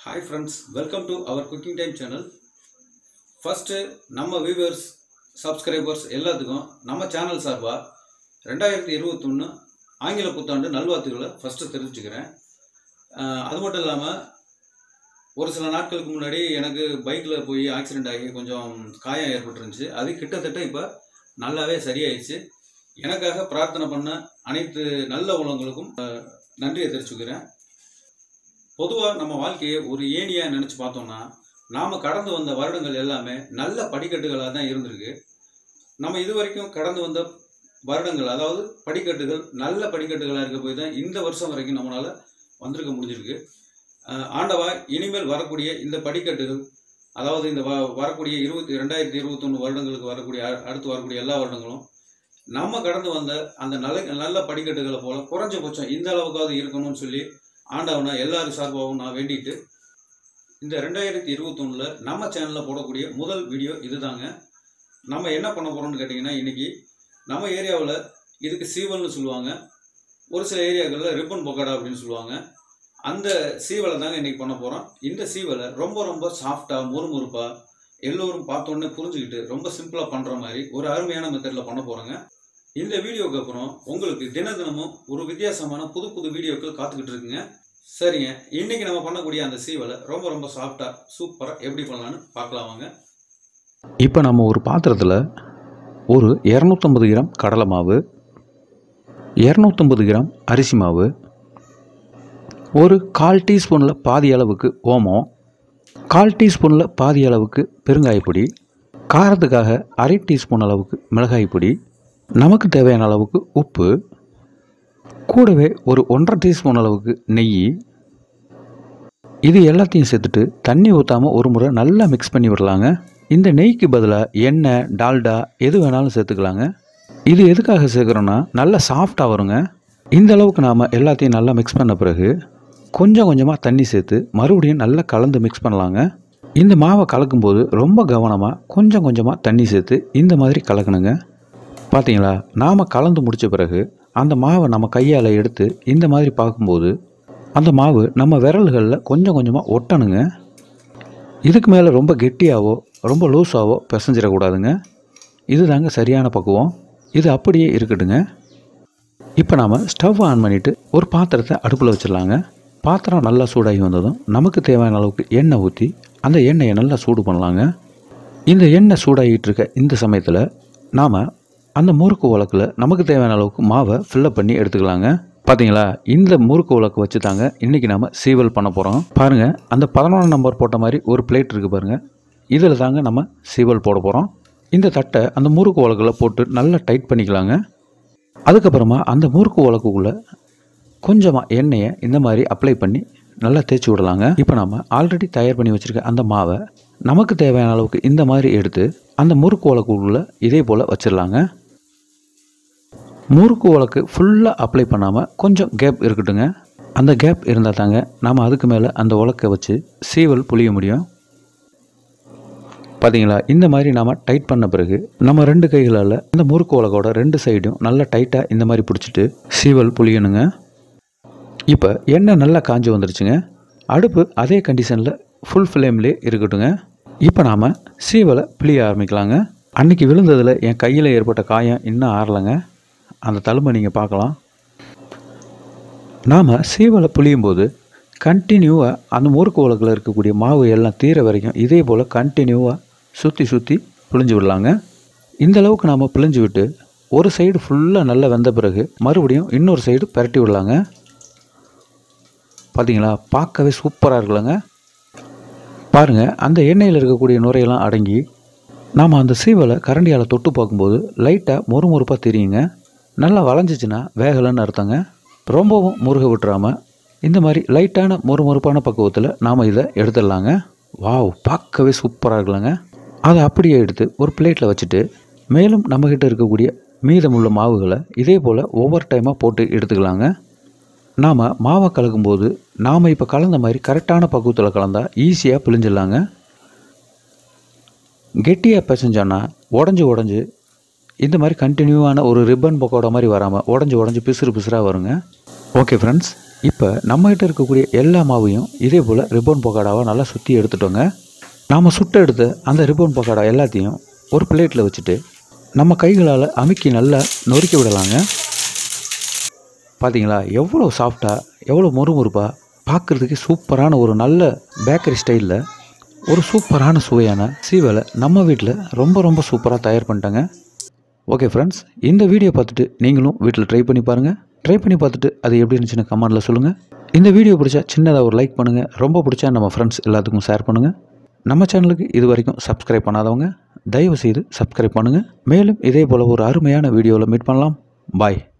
hi friends welcome to our cooking time channel first நம்ம viewers subscribers எல்லாத்துக்கும் நம்ம channel சார்பாக ரெண்டாயிரத்தி இருபத்தொன்று ஆங்கில புத்தாண்டு நல்வாழ்த்துக்களை ஃபஸ்ட்டு தெரிவிச்சுக்கிறேன் அஹ் அது மட்டும் இல்லாமல் ஒரு சில நாட்களுக்கு முன்னாடி எனக்கு பைக்கில் போய் ஆக்சிடெண்ட் ஆகி கொஞ்சம் காயம் ஏற்பட்டுருந்துச்சு அது கிட்டத்தட்ட இப்போ நல்லாவே சரியாயிடுச்சு எனக்காக பிரார்த்தனை பண்ண அனைத்து நல்ல உள்ளவங்களுக்கும் அஹ், நன்றியை தெரிவிச்சுக்கிறேன் பொதுவாக நம்ம வாழ்க்கையை ஒரு ஏணியாக நினச்சி பார்த்தோம்னா நாம் கடந்து வந்த வருடங்கள் எல்லாமே நல்ல படிக்கட்டுகளாக தான் இருந்திருக்கு நம்ம இது வரைக்கும் கடந்து வந்த வருடங்கள் அதாவது படிக்கட்டுகள் நல்ல படிக்கட்டுகளாக இருக்க போய் தான் இந்த வருஷம் வரைக்கும் நம்மளால் வந்திருக்க முடிஞ்சிருக்கு அஹ் ஆண்டவா இனிமேல் வரக்கூடிய இந்த படிக்கட்டுகள் அதாவது இந்த வ வரக்கூடிய இருபத்தி ரெண்டாயிரத்தி இருபத்தொன்று வருடங்களுக்கு வரக்கூடிய அ- அடுத்து வரக்கூடிய எல்லா வருடங்களும் நம்ம கடந்து வந்த அந்த நல்ல நல்ல படிக்கட்டுகளை போல குறைஞ்சபட்சம் இந்த அளவுக்காவது இருக்கணும்னு சொல்லி ஆண்டவனை எல்லாரும் சார்பாகவும் நான் வேண்டிட்டு இந்த ரெண்டாயிரத்தி இருபத்தொன்னில் நம்ம சேனலில் போடக்கூடிய முதல் வீடியோ இதுதாங்க நம்ம என்ன பண்ண போகிறோம்னு கேட்டிங்கன்னா இன்றைக்கி நம்ம ஏரியாவில் இதுக்கு சீவல்னு சொல்லுவாங்க ஒரு சில ஏரியாக்களில் ரிப்பன் பொக்கடா அப்படின்னு சொல்லுவாங்க அந்த சீவலை தாங்க இன்றைக்கி பண்ண போகிறோம் இந்த சீவலை ரொம்ப ரொம்ப சாஃப்டாக முறுமுறுப்பாக எல்லோரும் பார்த்தோன்னே புரிஞ்சுக்கிட்டு ரொம்ப சிம்பிளாக பண்ணுற மாதிரி ஒரு அருமையான மெத்தடில் பண்ண போகிறோங்க இந்த வீடியோக்கு அப்புறம் உங்களுக்கு தின தினமும் ஒரு வித்தியாசமான புது புது வீடியோக்கள் காத்துக்கிட்டு இருக்குங்க சரிங்க இன்னைக்கு நம்ம பண்ணக்கூடிய அந்த சீவலை ரொம்ப ரொம்ப சாஃப்டாக சூப்பராக எப்படி பண்ணலான்னு பார்க்கலாம் வாங்க இப்போ நம்ம ஒரு பாத்திரத்தில் ஒரு இரநூத்தம்பது கிராம் கடலை மாவு இரநூத்தம்பது கிராம் அரிசி மாவு ஒரு கால் டீஸ்பூனில் பாதி அளவுக்கு ஓமம் கால் டீஸ்பூனில் பாதி அளவுக்கு பெருங்காயப்பொடி காரத்துக்காக அரை டீஸ்பூன் அளவுக்கு மிளகாய் பொடி நமக்கு தேவையான அளவுக்கு உப்பு கூடவே ஒரு ஒன்றரை டீஸ்பூன் அளவுக்கு நெய் இது எல்லாத்தையும் சேர்த்துட்டு தண்ணி ஊற்றாமல் ஒரு முறை நல்லா மிக்ஸ் பண்ணி விடலாங்க இந்த நெய்க்கு பதிலாக எண்ணெய் டால்டா எது வேணாலும் சேர்த்துக்கலாங்க இது எதுக்காக சேர்க்குறோன்னா நல்லா சாஃப்டாக வருங்க இந்த அளவுக்கு நாம் எல்லாத்தையும் நல்லா மிக்ஸ் பண்ண பிறகு கொஞ்சம் கொஞ்சமாக தண்ணி சேர்த்து மறுபடியும் நல்லா கலந்து மிக்ஸ் பண்ணலாங்க இந்த மாவை கலக்கும்போது ரொம்ப கவனமாக கொஞ்சம் கொஞ்சமாக தண்ணி சேர்த்து இந்த மாதிரி கலக்கணுங்க பார்த்தீங்களா நாம் கலந்து முடித்த பிறகு அந்த மாவை நம்ம கையால் எடுத்து இந்த மாதிரி பார்க்கும்போது அந்த மாவு நம்ம விரல்களில் கொஞ்சம் கொஞ்சமாக ஒட்டணுங்க இதுக்கு மேலே ரொம்ப கெட்டியாவோ ரொம்ப லூஸாவோ பிசைஞ்சிடக்கூடாதுங்க இதுதாங்க சரியான பக்குவம் இது அப்படியே இருக்கட்டுங்க இப்போ நாம் ஸ்டவ் ஆன் பண்ணிவிட்டு ஒரு பாத்திரத்தை அடுப்பில் வச்சிடலாங்க பாத்திரம் நல்லா சூடாகி வந்ததும் நமக்கு தேவையான அளவுக்கு எண்ணெய் ஊற்றி அந்த எண்ணெயை நல்லா சூடு பண்ணலாங்க இந்த எண்ணெய் சூடாகிட்டு இருக்க இந்த சமயத்தில் நாம் அந்த முறுக்கு உலக்கில் நமக்கு தேவையான அளவுக்கு மாவை ஃபில்லப் பண்ணி எடுத்துக்கலாங்க பார்த்தீங்களா இந்த முறுக்கு உலக்கு வச்சு தாங்க இன்றைக்கி நம்ம சீவல் பண்ண போகிறோம் பாருங்கள் அந்த பதினொன்று நம்பர் போட்ட மாதிரி ஒரு பிளேட் இருக்குது பாருங்கள் இதில் தாங்க நம்ம சீவல் போட போகிறோம் இந்த தட்டை அந்த முறுக்கு உலக்கில் போட்டு நல்லா டைட் பண்ணிக்கலாங்க அதுக்கப்புறமா அந்த முறுக்கு உலக்குக்குள்ளே கொஞ்சமாக எண்ணெயை இந்த மாதிரி அப்ளை பண்ணி நல்லா தேய்ச்சி விடலாங்க இப்போ நம்ம ஆல்ரெடி தயார் பண்ணி வச்சுருக்க அந்த மாவை நமக்கு தேவையான அளவுக்கு இந்த மாதிரி எடுத்து அந்த முறுக்கு உலக்குக்குள்ளே இதே போல் வச்சிடலாங்க முறுக்கு உலக்கு ஃபுல்லாக அப்ளை பண்ணாமல் கொஞ்சம் கேப் இருக்கட்டுங்க அந்த கேப் இருந்தால் தாங்க நாம் அதுக்கு மேலே அந்த உலக்கை வச்சு சீவல் புளிய முடியும் பார்த்தீங்களா இந்த மாதிரி நாம் டைட் பண்ண பிறகு நம்ம ரெண்டு கைகளால் இந்த முறுக்கு உலகோட ரெண்டு சைடும் நல்லா டைட்டாக இந்த மாதிரி பிடிச்சிட்டு சீவல் புளியணுங்க இப்போ எண்ணெய் நல்லா காஞ்சி வந்துருச்சுங்க அடுப்பு அதே கண்டிஷனில் ஃபுல் ஃப்ளேம்லேயே இருக்கட்டுங்க இப்போ நாம் சீவலை பிழிய ஆரம்பிக்கலாங்க அன்னைக்கு விழுந்ததில் என் கையில் ஏற்பட்ட காயம் இன்னும் ஆறலைங்க அந்த தழும்பை நீங்கள் பார்க்கலாம் நாம் சீவலை புளியும் போது கண்டினியூவாக அந்த முறுக்கு உலகில் இருக்கக்கூடிய மாவு எல்லாம் தீர வரைக்கும் இதே போல் கண்டினியூவாக சுற்றி சுற்றி புழிஞ்சு விடலாங்க இந்த அளவுக்கு நாம் புழிஞ்சு விட்டு ஒரு சைடு ஃபுல்லாக நல்லா வெந்த பிறகு மறுபடியும் இன்னொரு சைடு பிரட்டி விடலாங்க பார்த்தீங்களா பார்க்கவே சூப்பராக இருக்குல்லங்க பாருங்கள் அந்த எண்ணெயில் இருக்கக்கூடிய நுரையெல்லாம் அடங்கி நாம் அந்த சீவலை கரண்டியால் தொட்டு பார்க்கும்போது லைட்டாக மொறுமொறுப்பாக தெரியுங்க நல்லா வளைஞ்சிச்சின்னா வேகலைன்னு அர்த்தங்க ரொம்பவும் முருக விட்டுறாமல் இந்த மாதிரி லைட்டான மொறுமொறுப்பான பக்குவத்தில் நாம் இதை எடுத்துடலாங்க வாவ் பார்க்கவே சூப்பராக இருக்குல்லங்க அதை அப்படியே எடுத்து ஒரு பிளேட்டில் வச்சுட்டு மேலும் நம்மக்கிட்ட இருக்கக்கூடிய மீதமுள்ள மாவுகளை இதே போல் ஒவ்வொரு டைமாக போட்டு எடுத்துக்கலாங்க நாம் மாவை கலக்கும்போது நாம் இப்போ கலந்த மாதிரி கரெக்டான பக்குவத்தில் கலந்தால் ஈஸியாக பிழிஞ்சிடலாங்க கெட்டியாக பிசைஞ்சோன்னா உடஞ்சி உடஞ்சி இந்த மாதிரி கண்டினியூவான ஒரு ரிப்பன் பக்கோடா மாதிரி வராமல் உடஞ்சி உடஞ்சி பிசுறு பிசுறாக வருங்க ஓகே ஃப்ரெண்ட்ஸ் இப்போ நம்மகிட்ட இருக்கக்கூடிய எல்லா மாவையும் இதே போல் ரிப்பன் பக்கோடாவாக நல்லா சுற்றி எடுத்துட்டோங்க நாம் சுட்ட எடுத்த அந்த ரிப்பன் பக்கோடா எல்லாத்தையும் ஒரு பிளேட்டில் வச்சுட்டு நம்ம கைகளால் அமுக்கி நல்லா நொறுக்கி விடலாங்க பார்த்தீங்களா எவ்வளோ சாஃப்டாக எவ்வளோ மொறுமொறுப்பாக பார்க்குறதுக்கு சூப்பரான ஒரு நல்ல பேக்கரி ஸ்டைலில் ஒரு சூப்பரான சுவையான சீவலை நம்ம வீட்டில் ரொம்ப ரொம்ப சூப்பராக தயார் பண்ணிட்டாங்க ஓகே ஃப்ரெண்ட்ஸ் இந்த வீடியோ பார்த்துட்டு நீங்களும் வீட்டில் ட்ரை பண்ணி பாருங்கள் ட்ரை பண்ணி பார்த்துட்டு அது எப்படி இருந்துச்சுன்னு கமெண்ட்டில் சொல்லுங்கள் இந்த வீடியோ பிடிச்சா சின்னதாக ஒரு லைக் பண்ணுங்கள் ரொம்ப பிடிச்சா நம்ம ஃப்ரெண்ட்ஸ் எல்லாத்துக்கும் ஷேர் பண்ணுங்கள் நம்ம சேனலுக்கு இது வரைக்கும் சப்ஸ்கிரைப் பண்ணாதவங்க தயவு செய்து சப்ஸ்கிரைப் பண்ணுங்கள் மேலும் இதே போல் ஒரு அருமையான வீடியோவில் மீட் பண்ணலாம் பாய்